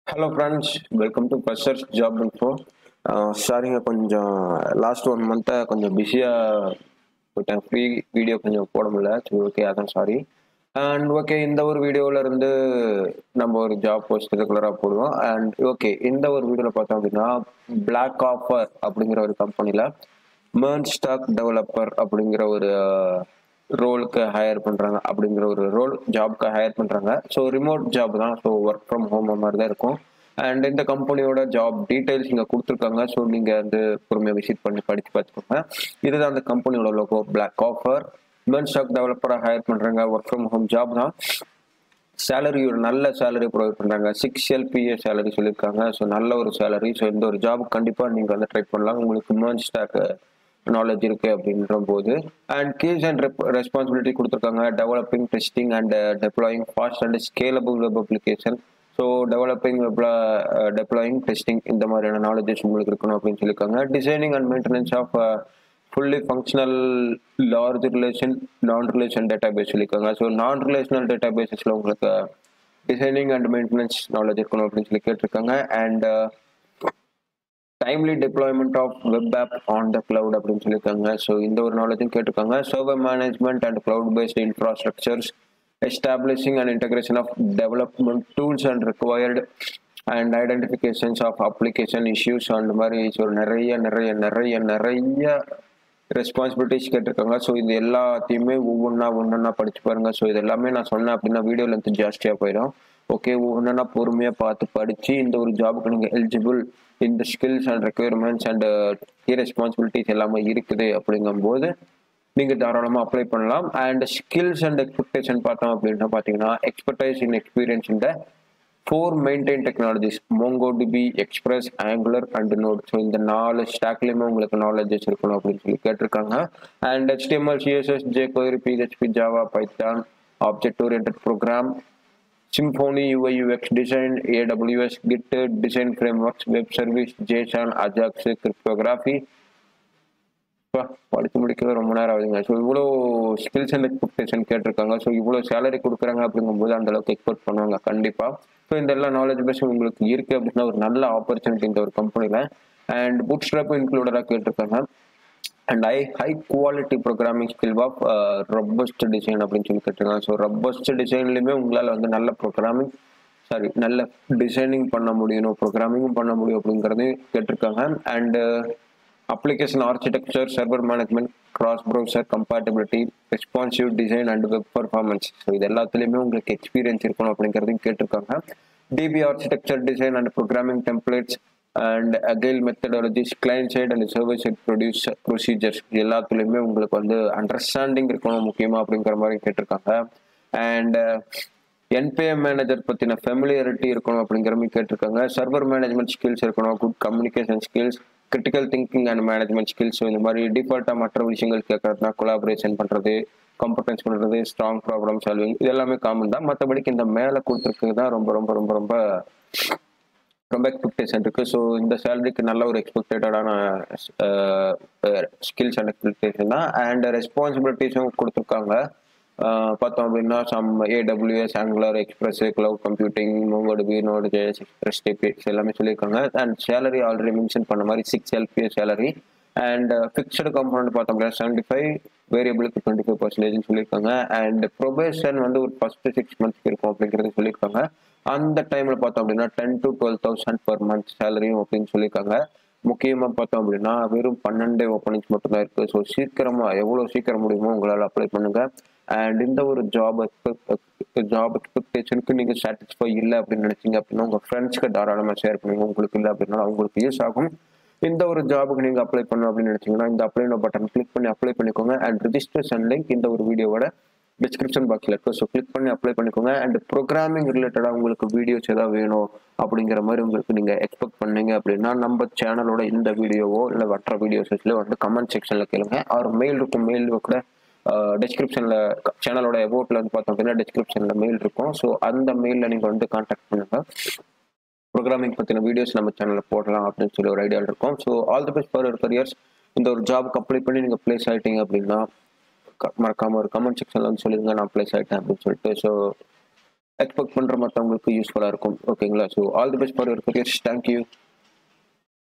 Hello friends welcome to பர்சர்ஸ் job info சாரிங்க கொஞ்சம் லாஸ்ட் ஒன் மந்த்தாக கொஞ்சம் பிஸியாக போயிட்டேன் ஃப்ரீ வீடியோ கொஞ்சம் போட முடியல சரி ஓகே அதான் சாரி அண்ட் ஓகே இந்த ஒரு வீடியோவில் இருந்து நம்ம ஒரு ஜாப் போஸ்ட் ரெகுலராக போடுவோம் அண்ட் ஓகே இந்த ஒரு வீடியோவில் பார்த்தோம் அப்படின்னா பிளாக் ஆஃபர் அப்படிங்கிற ஒரு கம்பெனியில் மேர்ன் ஸ்டாக் டெவலப்பர் அப்படிங்கிற ஒரு ரோலுக்கு ஹையர் பண்ணுறாங்க அப்படிங்கிற ஒரு ரோல் ஜாப்க்கு ஹையர் பண்ணுறாங்க ஸோ ரிமோட் ஜாப் தான் ஸோ ஒர்க் ஃப்ரம் ஹோம் மாதிரி தான் இருக்கும் அண்ட் இந்த கம்பெனியோட ஜாப் டீட்டெயில்ஸ் இங்கே கொடுத்துருக்காங்க ஸோ நீங்கள் வந்து பொறுமையாக விசிட் பண்ணி படித்து பார்த்துக்கோங்க இதுதான் அந்த கம்பெனியோட logo black offer mean stack டெவலப்பராக ஹையர் பண்ணுறாங்க ஒர்க் ஃப்ரம் ஹோம் ஜாப் தான் சேலரி ஒரு நல்ல சேலரி ப்ரொவைட் பண்ணுறாங்க சிக்ஸ் எல்பிஏ சேலரி சொல்லியிருக்காங்க ஸோ நல்ல ஒரு சேலரி ஸோ இந்த ஒரு ஜாப் கண்டிப்பாக நீங்கள் வந்து ட்ரை பண்ணலாம் உங்களுக்கு மேன் ஸ்டாக் நாலேஜ் இருக்கு அப்படின்ற போது அண்ட் கீஸ் அண்ட் ரெஸ்பான்சிபிலிட்டி கொடுத்துருக்காங்க developing testing and deploying fast and scalable web application so developing வெப்ல டெப்ளாயிங் டெஸ்டிங் இந்த மாதிரியான நாலேஜஸ் உங்களுக்கு இருக்கணும் அப்படின்னு சொல்லியிருக்காங்க designing and maintenance of fully functional large relation non relation database சொல்லியிருக்காங்க ஸோ நான் ரிலேஷனல் டேட்டா பேசஸில் உங்களுக்கு டிசைனிங் அண்ட் மெயின்டெனன்ஸ் நாலேஜ் இருக்கணும் அப்படின்னு சொல்லி கேட்டிருக்காங்க and timely deployment of web app on the cloud அப்படின்னு சொல்லியிருக்காங்க ஸோ இந்த ஒரு நாலேஜும் கேட்டிருக்காங்க server management and cloud based infrastructures establishing and integration of development tools and required and identifications of application issues அந்த மாதிரி ஸோ நிறைய நிறைய நிறைய நிறைய ரெஸ்பான்சிபிலிட்டிஸ் கேட்டிருக்காங்க ஸோ இது எல்லாத்தையுமே ஒவ்வொன்றா ஒன்றா படிச்சு பாருங்க ஸோ இது எல்லாமே நான் சொன்னேன் அப்படின்னா வீடியோ லென்த் ஜாஸ்தியாக போயிடும் ஓகே ஒவ்வொன்றா பொறுமையாக பார்த்து படித்து இந்த ஒரு ஜாபுக்கு நீங்கள் எலிஜிபிள் இந்த skills and requirements and key responsibilities எல்லாமே இருக்குது அப்படிங்கும்போது நீங்கள் தாராளமாக அப்ளை பண்ணலாம் அண்ட் ஸ்கில்ஸ் அண்ட் எக்ஸ்பெக்டேஷன் பார்த்தோம் அப்படின்னா பார்த்தீங்கன்னா எக்ஸ்பர்டைஸ் இன் எக்ஸ்பீரியன்ஸ் இந்த four maintain technologies Mongo DB Express Angular and Node so இந்த நாலு ஸ்டாக்லேயுமே உங்களுக்கு நாலேஜஸ் இருக்கணும் அப்படின்னு சொல்லி கேட்டிருக்காங்க and HTML CSS jQuery PHP Java Python object orient program Symfony UI UX design, AWS, Git design frameworks, web service, JSON, Ajax, cryptography. படித்து முடிக்கவே ரொம்ப நேரம் ஆகுதுங்க ஸோ இவ்வளோ ஸ்கில்ஸ் அண்ட் எக்ஸ்பெக்டேஷன் கேட்டிருக்காங்க ஸோ இவ்வளோ சேலரி கொடுக்குறாங்க அப்படிங்கும்போது அந்த அளவுக்கு எக்ஸ்பெக்ட் பண்ணுவாங்க கண்டிப்பாக ஸோ இந்த எல்லா நாலேஜ் பேஸ் உங்களுக்கு இருக்கு அப்படின்னா ஒரு நல்ல ஆப்பர்ச்சுனிட்டி இந்த ஒரு கம்பெனியில் அண்ட் புட் ஸ்ட்ராப்பும் இன்க்ளூடடாக கேட்டிருக்காங்க and I high quality programming skill of robust design அப்படின்னு சொல்லி கேட்டிருக்காங்க ஸோ ரப்பஸ்ட் டிசைன்லையுமே உங்களால் வந்து நல்ல ப்ரோக்ராமிங் சாரி நல்ல டிசைனிங் பண்ண முடியணும் ப்ரோக்ராமிங்கும் பண்ண முடியும் அப்படிங்கிறதையும் கேட்டிருக்காங்க and application architecture server management cross browser compatibility responsive design and web performance so இது எல்லாத்துலேயுமே உங்களுக்கு எக்ஸ்பீரியன்ஸ் இருக்கணும் அப்படிங்கிறதையும் கேட்டிருக்காங்க DB architecture design and programming templates and agile methodologies client side and server side produce procedures எல்லாத்துலேயுமே உங்களுக்கு வந்து understanding இருக்கணும் முக்கியமாக அப்படிங்கிற மாதிரி கேட்டிருக்காங்க அண்ட் என்பிஎம் மேனேஜர் பற்றின ஃபெமிலியரிட்டி இருக்கணும் அப்படிங்கிற மாதிரி கேட்டிருக்காங்க சர்வர் மேனேஜ்மெண்ட் ஸ்கில்ஸ் இருக்கணும் good communication skills critical thinking and management skills இந்த மாதிரி டிஃபால்ட்டாக மற்ற விஷயங்கள் கேட்கறதுனா கொலாபரேஷன் பண்ணுறது காம்படன்ஸ் பண்ணுறது ஸ்ட்ராங் ப்ராப்ளம் சால்விங் இது எல்லாமே காமன் தான் மற்றபடிக்கு இந்த மேலே கொடுத்துருக்குது தான் ரொம்ப ரொம்ப ரொம்ப ரொம்ப ரொம்ப எக்ஸ்பெக்டேஷன் இருக்கு ஸோ இந்த சேலரிக்கு நல்ல ஒரு எக்ஸ்பெக்டடான ஸ்கில்ஸ் அண்ட் எக்ஸ்பெக்டேஷன் தான் அண்ட் ரெஸ்பான்சிபிலிட்டிஸும் கொடுத்துருக்காங்க பார்த்தோம் அப்படின்னா some AWS Angular Express cloud computing MongoDB node JS Express DBX எல்லாமே சொல்லியிருக்காங்க அண்ட் சேலரி ஆல்ரெடி மென்ஷன் பண்ண மாதிரி six LPA salary and fixed compound பார்த்தோம் அப்படின்னா செவன்டி ஃபைவ் வேரியபிளுக்கு டுவெண்ட்டி ஃபைவ் பர்சன்டேஜ் சொல்லியிருக்காங்க அண்ட் ப்ரொபேஷன் வந்து ஒரு ஃபர்ஸ்ட் சிக்ஸ் மந்த்ஸ்க்கு இருக்கும் அப்படிங்கிறது சொல்லியிருக்காங்க அந்த டைம்ல பார்த்தோம் அப்படின்னா ten to twelve thousand per month சேலரியும் அப்படின்னு சொல்லியிருக்காங்க முக்கியமாக பார்த்தோம் அப்படின்னா வெறும் பன்னெண்டே ஓப்பனிங்ஸ் மட்டும்தான் இருக்கு ஸோ சீக்கிரமா எவ்வளோ சீக்கிரம் முடியுமோ உங்களால் அப்ளை பண்ணுங்க அண்ட் இந்த ஒரு ஜாப் ஜாப் எக்ஸ்பெக்டேஷனுக்கு நீங்க சாட்டிஸ்ஃபை இல்லை அப்படின்னு நினைச்சீங்க அப்படின்னா உங்க ஃப்ரெண்ட்ஸ்க்கு தாராளமாக ஷேர் பண்ணுங்க உங்களுக்கு இல்லை அப்படின்னா அவங்களுக்கு யூஸ் ஆகும் இந்த ஒரு ஜாபுக்கு நீங்க அப்ளை பண்ணணும் அப்படின்னு நினைச்சீங்கன்னா இந்த அப்ளை பட்டன் கிளிக் பண்ணி அப்ளை பண்ணிக்கோங்க அண்ட் ரிஜிஸ்ட்ரேஷன் லிங்க் இந்த ஒரு வீடியோவோட டிஸ்கிரிப்ஷன் பாக்ஸில் இருக்கும் ஸோ கிளிக் பண்ணி அப்ளை பண்ணிக்கோங்க அண்ட் ப்ரோக்ராமிங் ரிலேட்டடாக உங்களுக்கு வீடியோஸ் ஏதாவது வேணும் அப்படிங்கிற மாதிரி உங்களுக்கு நீங்கள் எக்ஸ்பெக்ட் பண்ணீங்க அப்படின்னா நம்ம சேனலோட இந்த வீடியோவோ இல்லை மற்ற வீடியோஸஸ்ல வந்து கமெண்ட் செக்ஷனில் கேளுங்க அவர் மெயில் இருக்கும் மெயில் கூட டிஸ்கிரிப்ஷனில் சேனலோட அபவுட்ல வந்து பார்த்தோம் அப்படின்னா டிஸ்கிரிப்ஷனில் மெயில் இருக்கும் ஸோ அந்த மெயிலில் நீங்கள் வந்து கான்டாக்ட் பண்ணுங்கள் ப்ரோக்ராமிங் பற்றின வீடியோஸ் நம்ம சேனலில் போடலாம் அப்படின்னு சொல்லி ஒரு ஐடியா இருக்கும் so all the best for careers இந்த ஒரு ஜாப் அப்ளை பண்ணி நீங்கள் ப்ளேஸ் ஆகிட்டீங்க அப்படின்னா மறக்காமல் ஒரு கமெண்ட் செக்ஷனில் வந்து சொல்லிடுங்க நான் ப்ளேஸ் ஆகிட்டேன் அப்படின்னு சொல்லிட்டு ஸோ எக்ஸ்பெக்ட் பண்ணுற மற்றவங்களுக்கு யூஸ்ஃபுல்லாக இருக்கும் ஓகேங்களா so all the best for your careers thank you